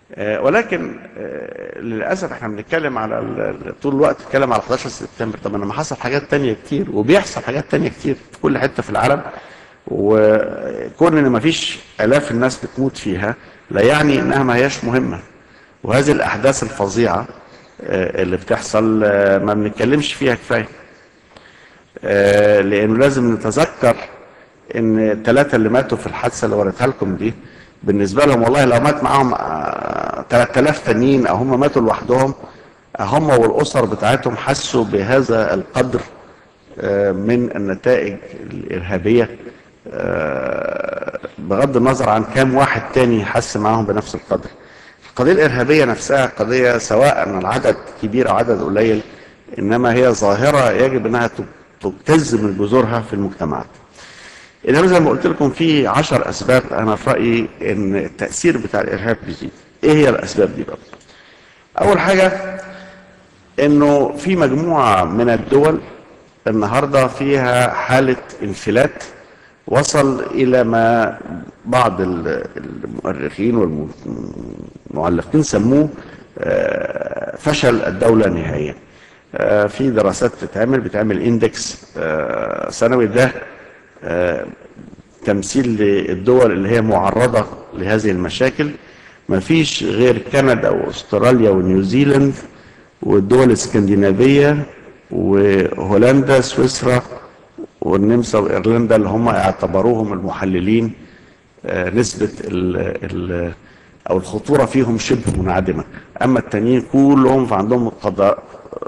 آه، ولكن آه، للاسف احنا بنتكلم على ال- طول الوقت بنتكلم على 11 سبتمبر طب لما حصل حاجات تانية كتير وبيحصل حاجات تانية كتير في كل حته في العالم وكون ان مفيش الاف الناس بتموت فيها لا يعني انها ما هياش مهمه وهذه الاحداث الفظيعه آه، اللي بتحصل آه، ما بنتكلمش فيها كفايه آه، لانه لازم نتذكر ان الثلاثه اللي ماتوا في الحادثه اللي وريتها لكم دي بالنسبه لهم والله لو مات معاهم آه، 3000 تانيين او هم ماتوا لوحدهم آه، هم والاسر بتاعتهم حسوا بهذا القدر آه، من النتائج الارهابيه آه، بغض النظر عن كام واحد تاني حس معاهم بنفس القدر القضيه الارهابيه نفسها قضيه سواء ان العدد كبير او عدد قليل انما هي ظاهره يجب انها تبتز من جذورها في المجتمعات انما زي ما قلت لكم في عشر اسباب انا في رايي ان التاثير بتاع الارهاب بيزيد ايه هي الاسباب دي بقى اول حاجه انه في مجموعه من الدول النهارده فيها حاله انفلات وصل الى ما بعض ال- المؤرخين والمعلقين سموه آه، فشل الدوله نهائيا آه، في دراسات بتتعمل بتعمل اندكس آه، سنوي ده آه، تمثيل للدول اللي هي معرضة لهذه المشاكل مفيش غير كندا واستراليا ونيوزيلاند والدول الاسكندنافية وهولندا سويسرا والنمسا وايرلندا اللي هم اعتبروهم المحللين آه، نسبة ال ال او الخطورة فيهم شبه منعدمة اما التانيين كلهم فعندهم قضاء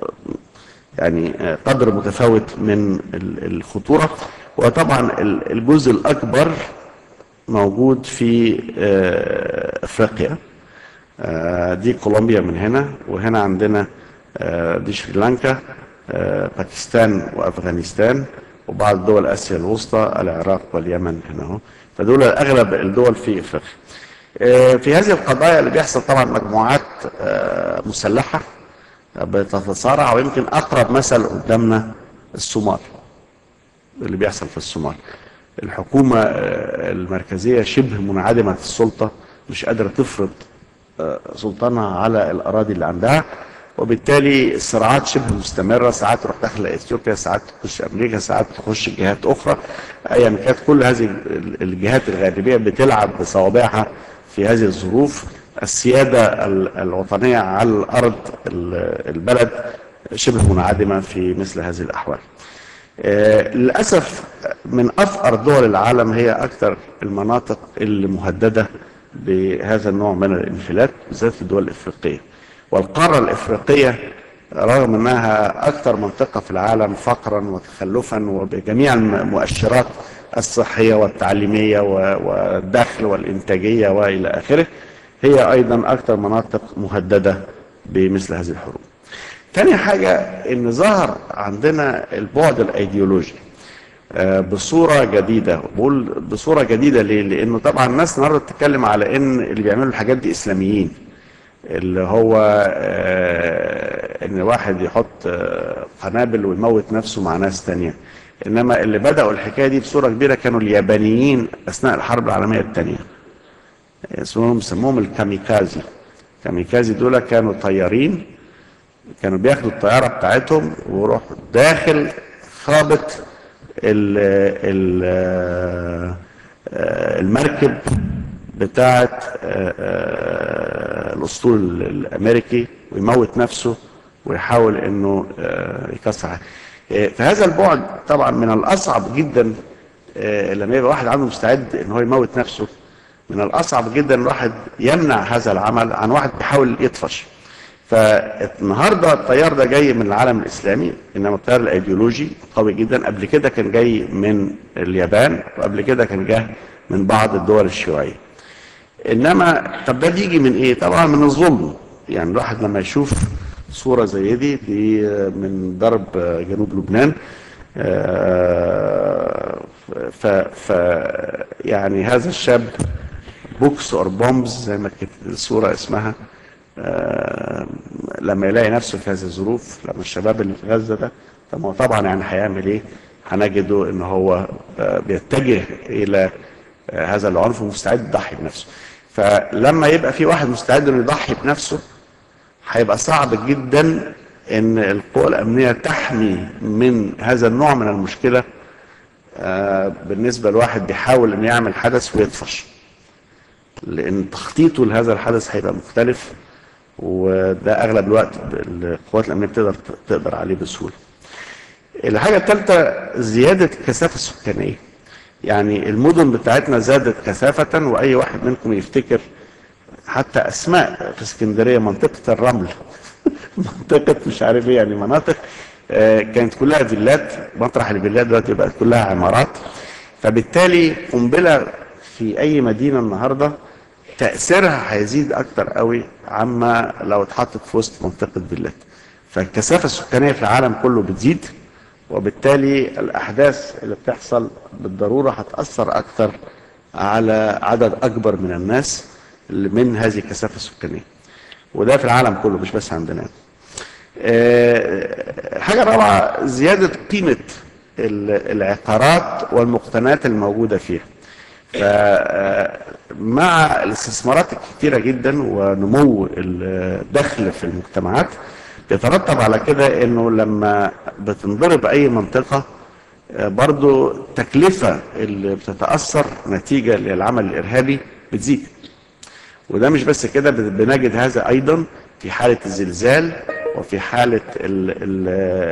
يعني آه، قدر متفاوت من ال- الخطورة وطبعا ال- الجزء الأكبر موجود في آه، أفريقيا آه، دي كولومبيا من هنا وهنا عندنا آه، دي سريلانكا آه، باكستان وأفغانستان وبعض دول آسيا الوسطى العراق واليمن هنا اهو فدول أغلب الدول في أفريقيا آه، في هذه القضايا اللي بيحصل طبعا مجموعات آه، مسلحة بتتصارع ويمكن اقرب مثل قدامنا الصومال اللي بيحصل في الصومال الحكومه آه، المركزيه شبه منعدمه السلطه مش قادره تفرض آه، سلطانها على الاراضي اللي عندها وبالتالي الصراعات شبه مستمره ساعات تروح داخله اثيوبيا ساعات تخش امريكا ساعات تخش جهات اخرى ايا كانت كل هذه ال- الجهات الغالبيه بتلعب بصوابعها في هذه الظروف السياده ال- الوطنيه على الارض ال- البلد شبه منعدمه في مثل هذه الاحوال. آه، للاسف من افقر دول العالم هي اكثر المناطق اللي مهدده بهذا النوع من الانفلات بالذات الدول الافريقيه. والقاره الافريقيه رغم انها اكثر منطقه في العالم فقرا وتخلفا وبجميع المؤشرات الصحيه والتعليميه و- والدخل والانتاجيه والى اخره هي ايضا اكثر مناطق مهدده بمثل هذه الحروب. تاني حاجة ان ظهر عندنا البعد الايديولوجي آه، بصورة جديدة بقول بصورة جديدة ليه؟ لانه طبعا الناس النهارده بتتكلم على ان اللي بيعملوا الحاجات دي اسلاميين اللي هو آه، ان واحد يحط آه، قنابل ويموت نفسه مع ناس تانية انما اللي بدأوا الحكاية دي بصورة كبيرة كانوا اليابانيين اثناء الحرب العالمية الثانية اسمهم سموهم الكاميكازي الكاميكازي دول كانوا طيارين كانوا بياخدوا الطياره بتاعتهم ويروحوا داخل خابط ال ال آه، المركب بتاعت آه، آه، الاسطول الامريكي ويموت نفسه ويحاول انه آه، يكسر حاجة. آه، فهذا البعد طبعا من الاصعب جدا آه، لما يبقى واحد عنده مستعد ان هو يموت نفسه من الاصعب جدا الواحد يمنع هذا العمل عن واحد بيحاول يطفش فالنهارده التيار ده جاي من العالم الاسلامي انما التيار الايديولوجي قوي جدا قبل كده كان جاي من اليابان وقبل كده كان جاي من بعض الدول الشيوعيه انما طب ده بيجي من ايه طبعا من الظلم يعني الواحد لما يشوف صوره زي دي دي من ضرب جنوب لبنان آه، ف ف يعني هذا الشاب بوكس اور بومبز زي ما كانت الصوره اسمها آه، لما يلاقي نفسه في هذه الظروف لما الشباب اللي في غزه ده طب ما هو طبعا يعني هيعمل ايه؟ هنجده ان هو آه، بيتجه الى آه، هذا العنف ومستعد يضحي بنفسه. فلما يبقى في واحد مستعد انه يضحي بنفسه هيبقى صعب جدا ان القوى الامنيه تحمي من هذا النوع من المشكله آه، بالنسبه لواحد بيحاول انه يعمل حدث ويطفش لان تخطيطه لهذا الحدث هيبقى مختلف وده اغلب الوقت القوات الامنيه بتقدر تقدر عليه بسهوله. الحاجه الثالثه زياده الكثافه السكانيه. يعني المدن بتاعتنا زادت كثافه واي واحد منكم يفتكر حتى اسماء في اسكندريه منطقه الرمل منطقه مش عارف ايه يعني مناطق آه، كانت كلها فيلات مطرح الفيلات دلوقتي بقت كلها عمارات فبالتالي قنبله في اي مدينه النهارده تاثيرها هيزيد اكتر قوي عما لو اتحطت في وسط منطقه فيلات فالكثافه السكانيه في العالم كله بتزيد وبالتالي الاحداث اللي بتحصل بالضروره هتاثر اكتر على عدد اكبر من الناس من هذه الكثافه السكانيه وده في العالم كله مش بس عندنا آه، حاجه رابعه زياده قيمه العقارات والمقتنيات الموجوده فيها فمع الاستثمارات الكثيره جدا ونمو الدخل في المجتمعات يترتب على كده انه لما بتنضرب اي منطقه آه، برضو التكلفه اللي بتتاثر نتيجه للعمل الارهابي بتزيد وده مش بس كده بنجد هذا ايضا في حاله الزلزال وفي حاله ال ال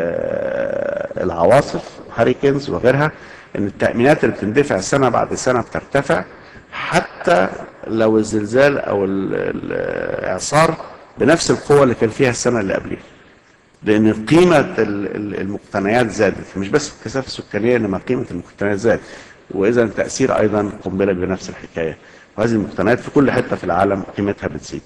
آه، العواصف هاريكنز وغيرها ان التامينات اللي بتندفع سنه بعد سنه بترتفع حتى لو الزلزال او الاعصار بنفس القوه اللي كان فيها السنه اللي قبليها لان قيمه المقتنيات زادت مش بس الكثافه السكانيه انما قيمه المقتنيات زادت واذا التاثير ايضا قنبله بنفس الحكايه وهذه المقتنيات في كل حته في العالم قيمتها بتزيد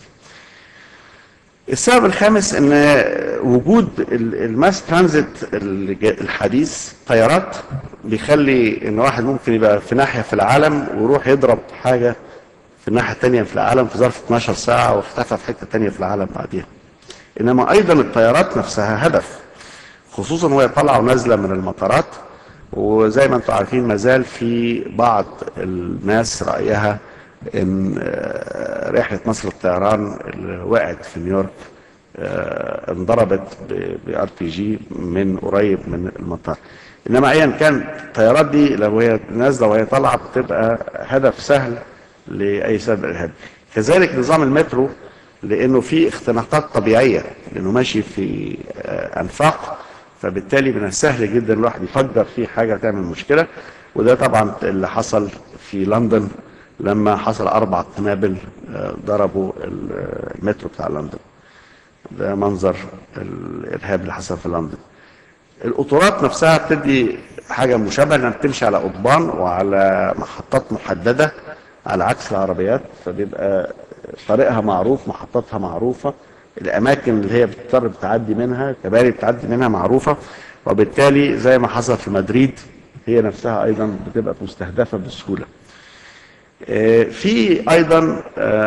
السبب الخامس ان وجود الماس ترانزيت الحديث طيارات بيخلي ان واحد ممكن يبقى في ناحيه في العالم ويروح يضرب حاجه في الناحيه الثانيه في العالم في ظرف 12 ساعه واختفى في حته ثانيه في العالم بعديها انما ايضا الطيارات نفسها هدف خصوصا وهي طالعه ونازله من المطارات وزي ما انتم عارفين ما زال في بعض الناس رايها ان آه، رحله مصر للطيران اللي وقعت في نيويورك آه، انضربت بار بي جي من قريب من المطار انما ايا كان الطيارات دي لو هي نازله وهي طالعه بتبقى هدف سهل لاي سبب ارهابي كذلك نظام المترو لانه في اختناقات طبيعيه لانه ماشي في آه، انفاق فبالتالي من السهل جدا الواحد يفجر فيه حاجه تعمل مشكله وده طبعا اللي حصل في لندن لما حصل اربع قنابل آه، ضربوا المترو بتاع لندن ده منظر الارهاب اللي حصل في لندن القطارات نفسها بتدي حاجه مشابهه انها بتمشي على قضبان وعلى محطات محدده على عكس العربيات فبيبقى طريقها معروف محطاتها معروفه الاماكن اللي هي بتضطر بتعدي منها كباري بتعدي منها معروفه وبالتالي زي ما حصل في مدريد هي نفسها ايضا بتبقى مستهدفه بسهوله آه، في ايضا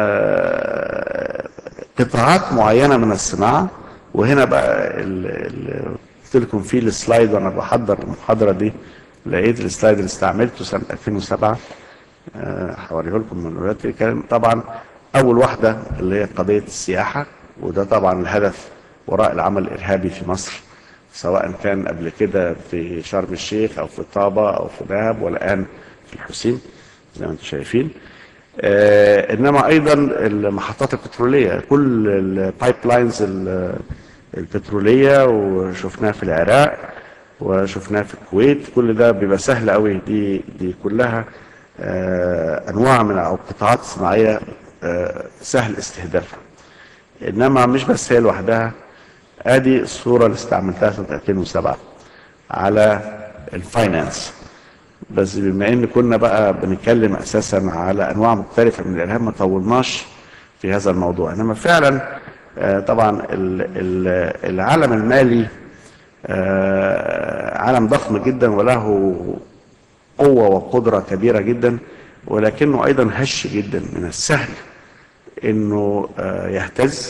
آه، قطاعات معينه من الصناعه وهنا بقى قلت لكم في السلايد وانا بحضر المحاضره دي لقيت السلايد اللي استعملته سنه 2007 هوريه لكم من دلوقتي الكلام طبعا اول واحده اللي هي قضيه السياحه وده طبعا الهدف وراء العمل الارهابي في مصر سواء كان قبل كده في شرم الشيخ او في طابه او في دهب والان في الحسين زي ما انتم شايفين آه انما ايضا المحطات البتروليه كل البايب لاينز البتروليه وشفناها في العراق وشفناها في الكويت كل ده بيبقى سهل قوي دي دي كلها آه انواع من او قطاعات صناعيه آه سهل استهدافها انما مش بس هي لوحدها ادي الصوره اللي استعملتها سنه 2007 على الفاينانس بس بما ان كنا بقى بنتكلم اساسا على انواع مختلفه من الارهاب ما طولناش في هذا الموضوع انما فعلا آه، طبعا العالم المالي آه، عالم ضخم جدا وله قوه وقدره كبيره جدا ولكنه ايضا هش جدا من السهل انه آه، يهتز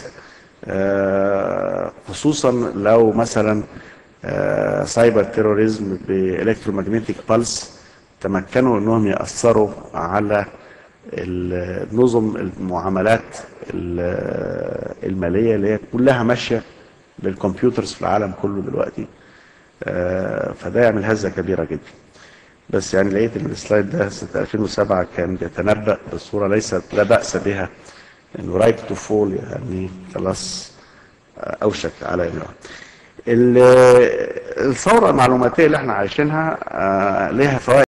خصوصا لو مثلا سايبر تيروريزم بالكترومagnetic بالس تمكنوا انهم ياثروا على نظم المعاملات ال- الماليه اللي هي كلها ماشيه بالكمبيوترز في العالم كله دلوقتي آه، فده يعمل هزه كبيره جدا بس يعني لقيت ان السلايد ده سنه 2007 كان بيتنبأ بصوره ليست لا بأس بها انه رايت تو فول يعني خلاص آه، اوشك على انه ال- الثوره المعلوماتيه اللي احنا عايشينها آه، ليها فوائد